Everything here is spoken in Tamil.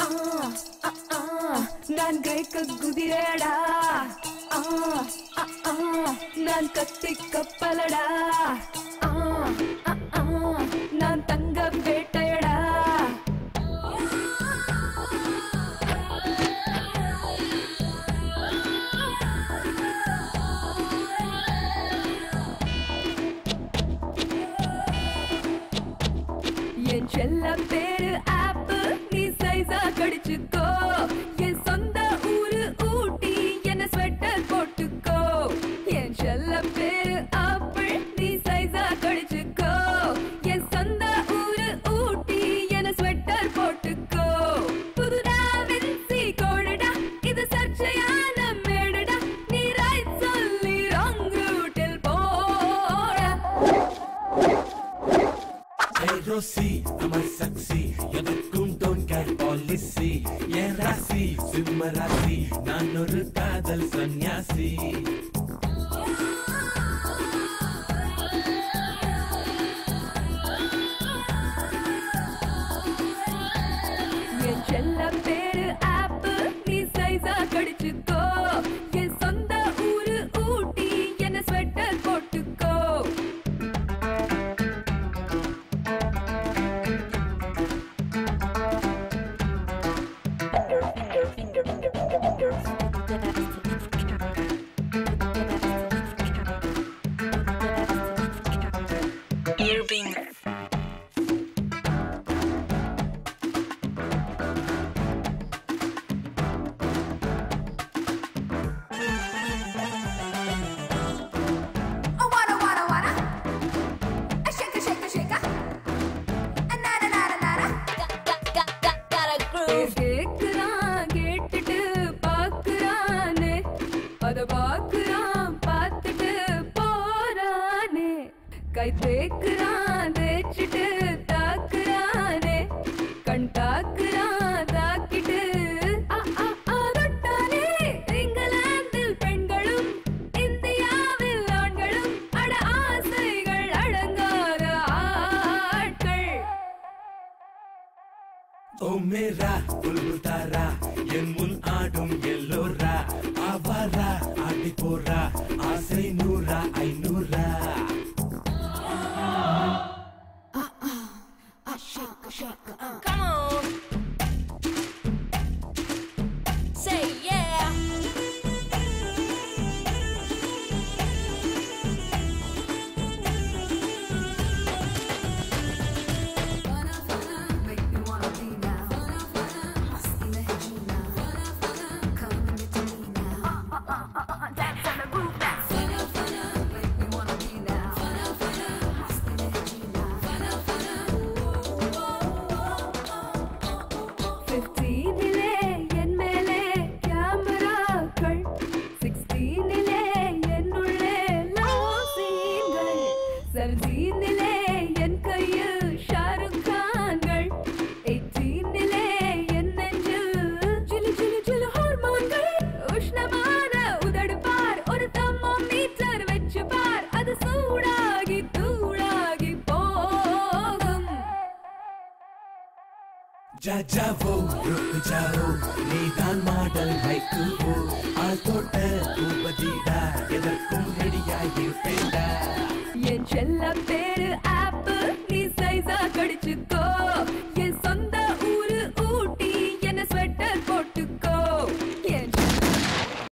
ஆ, ஆ, ஆ, நான் கிரேக்க குதிரடா ஆ, ஆ, ஆ, நான் கத்தி கப்பலடா ஆ, ஆ, ஆ, நான் தங்க வேட்டையடா என் செல்ல பேரு ஆப்பு நீ சைஸா கடிச்சுக்கோ என் சொந்த ஊரு ஊட்டி என்ன ஸ்வெட்டர் போட்டுக்கோ என் செல்ல பேரு ஆப்பிள் நீ சைஸா கடிச்சுக்கோ என் சொந்த ஊரு ஊட்டி என்ன ஸ்வெட்டர் போட்டுக்கோ புதுடா வின்சி கோடடா இது சர்ச்சையான மேடடா நீ ரைட் சொல்லி ராங் ரூட்டில் போடா Hey Rossi, அமை சக்சி எனக்கும் டோன் கேர் பாலிசி என் ராசி சிம்ம ராசி நான் ஒரு காதல் சந்நியாசி என் செல்ல பேரு ஆப்பு நீ சைஸா கடிச்சுக்கோ என் சொந்த ஊரு ஊட்டி என்ன ஸ்வெட்டர் போட்டுக்கோ Irving. Oh, wanna, wanna, wanna. A shake, a shake, a shake. A nada, nada, nada. கேக்குறான் கேட்டுட்டு பாக்குறானே அத பாக்குறான் பார்த்துட்டு போறானே கை தேக்குறான் தேய்ச்சிட்டு தாக்குறானே கண் தாக்குறான் தாக்கிட்டு ஆ, ஆ, ஆ, தொட்டானே. இங்கிலாந்தில் பெண்களும் இந்தியாவில் ஆண்களும் அட ஆசைகள் அடங்காத ஆட்கள் ஓ மேரா புல்புல் தாரா என் முன் ஆடும் எல்லோரா ஆவாரா ஆடி போறா ஆசை நூறா ஐநூறா Come on. Say yeah. பிப்டீனிலே என் மேலே கேமராக்கள் சிக்ஸ்டீனிலே என்னுள்ளே லவ் சீன்கள் செவன்டீனிலே என் கையில் ஷாருக் கான்கள் எயிட்டீனிலே என் நெஞ்சில் ஜிலு ஜிலு ஜிலு ஹார்மோன்கள் உஷ்ணமான உதடு பார் ஒரு தர்மோமீட்டர் வச்சு பார் அது சூடாகி தூளாகி போகும் ஜா ஜாவோ ருக்கு ஜாவோ நீதான் மாடல் வைக்குவோ ஆள் தோட்ட பூபதிடா எதற்கும் ரெடியாகிருப்பேண்டா என் செல்ல பேரு ஆப்பு